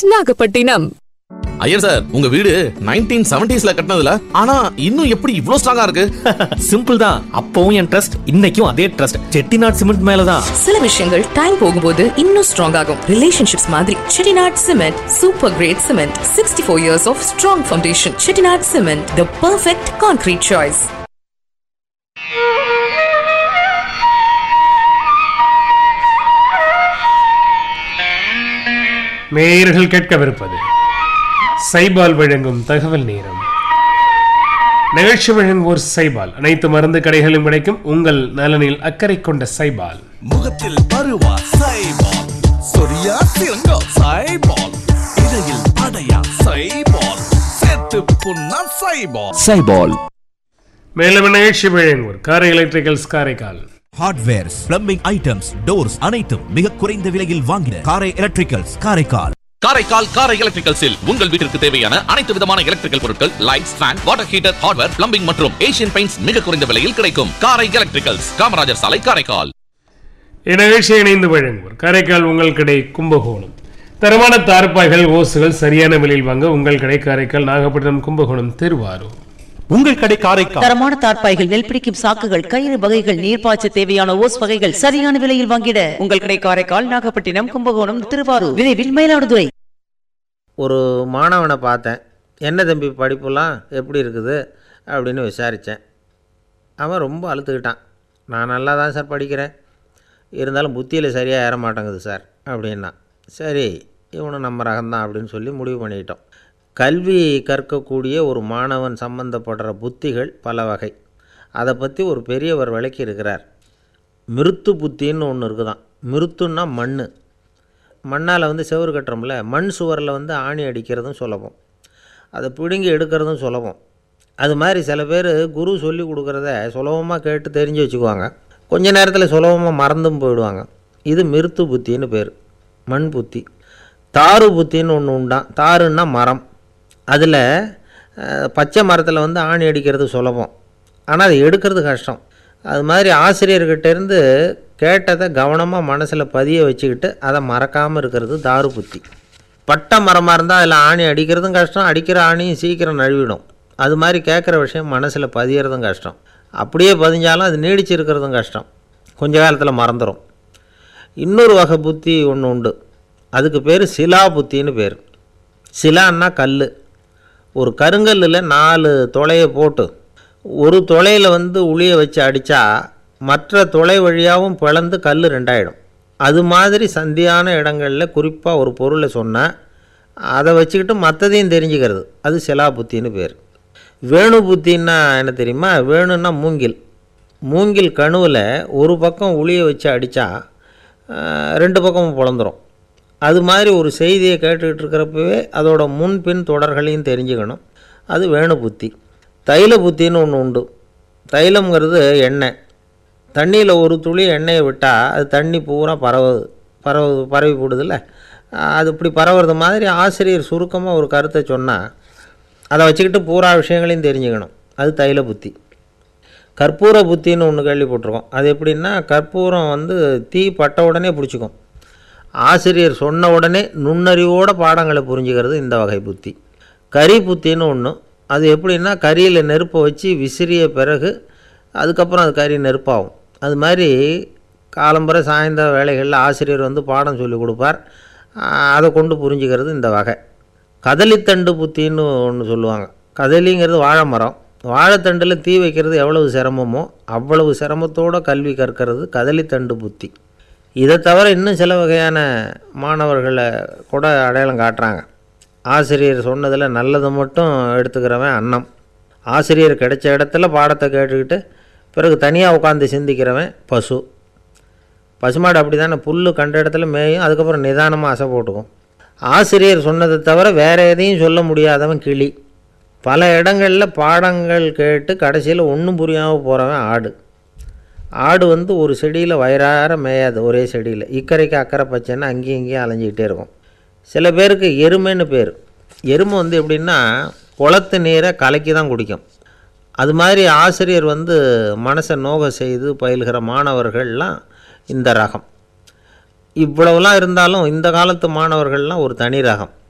Nagapattinam Iyer sir உங்க வீடு nineteen செவன்டிஸ்ல கட்டினதுல ஆனா இன்னும் எப்படி இவ்ளோ ஸ்ட்ராங்கா இருக்கு சிம்பிள் தான் அப்பவும் என் ட்ரஸ்ட் இன்னைக்கும் அதே ட்ரஸ்ட் செட்டிநாட் சிமெண்ட் மேலதான் சில விஷயங்கள் டைம் போகும்போது இன்னும் ஸ்ட்ராங் ஆகும் ரிலேஷன்ஷிப்ஸ் மாதிரி Chettinad cement super great cement sixty four years of strong foundation Chettinad cement the perfect concrete choice நேயர்கள் கேட்கவிருப்பது சைபால் வழங்கும் தகவல் நேரம் நிகழ்ச்சி வழங்குவோர் சைபால் அனைத்து மருந்து கடைகளிலும் கிடைக்கும் உங்கள் நலனில் அக்கறை கொண்ட சைபால் முகத்தில் பருவா சைபால் சொரியா சிறங்கோ சைபால் இடையில் அடையா சைபால் சேர்த்து புண்ணா சைபால் சைபால் மேலும் நிகழ்ச்சி வழங்குவோர் Karai electricals Karaikal hardwares plumbing items doors அனைத்தும் மிக குறைந்த விலையில் வாங்கின காரை எலக்ட்ரிக்கல்ஸ் காரைக்கால் காரைக்கால் காரை எலக்ட்ரிக்கல்ஸில் உங்கள் வீட்டிற்கு தேவையான அனைத்து விதமான எலக்ட்ரிக்கல் பொருட்கள் lights fan water heater hardware plumbing மற்றும் ஏசியன் பெயிண்ட்ஸ் மிக குறைந்த விலையில் கிடைக்கும் காரை எலக்ட்ரிக்கல்ஸ் காமராஜர் சாலை காரைக்கால் இந்நிகழ்ச்சியை இணைந்து வழங்குவோர் காரைக்கால் உங்கள் கடை கும்பகோணம் தரமான தார்ப்பாய்கள் ஓசுகள் சரியான விலையில் வாங்க உங்கள் கடை காரைக்கால் நாகப்பட்டினம் கும்பகோணம் திருவாரூர் உங்கள் கடை காரைக்கால் தரமான தார்ப்பாய்கள் நெல் பிடிக்கும் சாக்குகள் கயிறு வகைகள் நீர்ப்பாய்ச்ச தேவையான ஓஸ் வகைகள் சரியான விலையில் வாங்கிட உங்கள் கடை காரைக்கால் நாகப்பட்டினம் கும்பகோணம் திருவாரூர் விரைவில் மயிலாடுதுறை ஒரு மாணவனை பார்த்தேன் என்ன தம்பி படிப்புலாம் எப்படி இருக்குது அப்படின்னு விசாரித்தேன் அவன் ரொம்ப அழுத்துக்கிட்டான் நான் நல்லா தான் சார் படிக்கிறேன் இருந்தாலும் புத்தியில் சரியாக ஏற மாட்டேங்குது சார் அப்படின்னா சரி இவனும் நம்ம ரகம்தான் அப்படின்னு சொல்லி முடிவு பண்ணிக்கிட்டோம் கல்வி கற்கக்கூடிய ஒரு மாணவன் சம்பந்தப்படுற புத்திகள் பல வகை அதை பற்றி ஒரு பெரியவர் விளக்கி இருக்கிறார் மிருத்து புத்தின்னு ஒன்று இருக்குதான் மிருத்துன்னா மண் மண்ணால் வந்து செவுறு கட்டுறோம்ல மண் சுவரில் வந்து ஆணி அடிக்கிறதும் சுலபம் அதை பிடுங்கி எடுக்கிறதும் சுலபம் அது மாதிரி சில பேர் குரு சொல்லி கொடுக்குறத சுலபமாக கேட்டு தெரிஞ்சு வச்சுக்குவாங்க கொஞ்ச நேரத்தில் சுலபமாக மறந்தும் போயிடுவாங்க இது மிருத்து புத்தின்னு பேர் மண் புத்தி தாரு புத்தின்னு ஒன்று உண்டான் தாருன்னா மரம் அதில் அஹ், பச்சை மரத்தில் வந்து ஆணி அடிக்கிறது சுலபம் ஆனால் அதை எடுக்கிறது கஷ்டம் அது மாதிரி ஆசிரியர்கிட்ட இருந்து கேட்டதை கவனமாக மனசில் பதிய வச்சுக்கிட்டு அதை மறக்காமல் இருக்கிறது தாரு புத்தி பட்டை மரமாக இருந்தால் அதில் ஆணி அடிக்கிறதும் கஷ்டம் அடிக்கிற ஆணியும் சீக்கிரம் நழுவிடும் அது மாதிரி கேட்குற விஷயம் மனசில் பதியறதும் கஷ்டம் அப்படியே பதிஞ்சாலும் அது நீடிச்சு இருக்கிறதும் கஷ்டம் கொஞ்ச காலத்தில் மறந்துடும் இன்னொரு வகை புத்தி ஒன்று உண்டு அதுக்கு பேர் சிலா புத்தின்னு பேர் சிலான்னா கல் ஒரு கருங்கல்லில் நாலு துளையை போட்டு ஒரு துளையில் வந்து உளிய வச்சு அடித்தா மற்ற துளை வழியாகவும் பிளந்து கல் ரெண்டாயிடும் அது மாதிரி சந்தியான இடங்களில் குறிப்பாக ஒரு பொருளை சொன்னால் அதை வச்சுக்கிட்டு மற்றதையும் தெரிஞ்சுக்கிறது அது சிலா புத்தின்னு பேர் வேணு புத்தின்னா என்ன தெரியுமா வேணுன்னா மூங்கில் மூங்கில் கணுவில் ஒரு பக்கம் உளிய வச்சு அடித்தா ரெண்டு பக்கமும் பிளந்துரும் அது மாதிரி ஒரு செய்தியை கேட்டுக்கிட்டு இருக்கிறப்பவே அதோட முன்பின் தொடர்களையும் தெரிஞ்சுக்கணும் அது வேணு புத்தி தைல புத்தின்னு ஒன்று உண்டு தைலம்ங்கிறது எண்ணெய் தண்ணியில் ஒரு துளி எண்ணெயை விட்டால் அது தண்ணி பூரா பரவுது பரவு பரவி போடுதில்ல அது இப்படி பரவுறது மாதிரி ஆசிரியர் சுருக்கமாக ஒரு கருத்தை சொன்னால் அதை வச்சுக்கிட்டு பூரா விஷயங்களையும் தெரிஞ்சுக்கணும் அது தைல புத்தி கற்பூர புத்தின்னு ஒன்று கேள்விப்பட்டிருக்கோம் அது எப்படின்னா கற்பூரம் வந்து தீ பட்ட உடனே பிடிச்சிக்கும் ஆசிரியர் சொன்ன உடனே நுண்ணறிவோட பாடங்களை புரிஞ்சுக்கிறது இந்த வகை புத்தி கரி புத்தின்னு ஒன்று அது எப்படின்னா கரியில் நெருப்பை வச்சு விசிறிய பிறகு அதுக்கப்புறம் அது கறி நெருப்பாகும் அது மாதிரி காலம்பர சாயந்தர வேலைகளில் ஆசிரியர் வந்து பாடம் சொல்லி கொடுப்பார் ஆஹ் அதை கொண்டு புரிஞ்சுக்கிறது இந்த வகை கதலித்தண்டு புத்தின்னு ஒன்று சொல்லுவாங்க கதலிங்கிறது வாழை மரம் வாழைத்தண்டில் தீ வைக்கிறது எவ்வளவு சிரமமோ அவ்வளவு சிரமத்தோட கல்வி கற்கிறது கதலித்தண்டு புத்தி இதை தவிர இன்னும் சில வகையான மாணவர்களை கூட அடையாளம் காட்டுறாங்க ஆசிரியர் சொன்னதில் நல்லதை மட்டும் எடுத்துக்கிறவன் அன்னம் ஆசிரியர் கிடைச்ச இடத்துல பாடத்தை கேட்டுக்கிட்டு பிறகு தனியாக உட்காந்து சிந்திக்கிறவன் பசு பசுமாடு அப்படி தானே புல் கண்ட இடத்துல மேயும் அதுக்கப்புறம் நிதானமாக அசை போட்டுக்கும் ஆசிரியர் சொன்னதை தவிர வேறு எதையும் சொல்ல முடியாதவன் கிளி பல இடங்களில் பாடங்கள் கேட்டு கடைசியில் ஒன்றும் புரியாமல் போகிறவன் ஆடு ஆடு வந்து ஒரு செடியில் வயிறார மேயாது ஒரே செடியில் இக்கரைக்கு அக்கறை பச்சைன்னு அங்கேயும் இங்கேயும் அலைஞ்சிக்கிட்டே இருக்கும் சில பேருக்கு எருமைன்னு பேர் எருமை வந்து எப்படின்னா குளத்து நீரை கலக்கி தான் குடிக்கும் அது மாதிரி ஆசிரியர் வந்து மனசை நோக செய்து பயில்கிற மாணவர்கள்லாம் இந்த ரகம் இவ்வளவுலாம் இருந்தாலும் இந்த காலத்து மாணவர்கள்லாம் ஒரு தனி ரகம்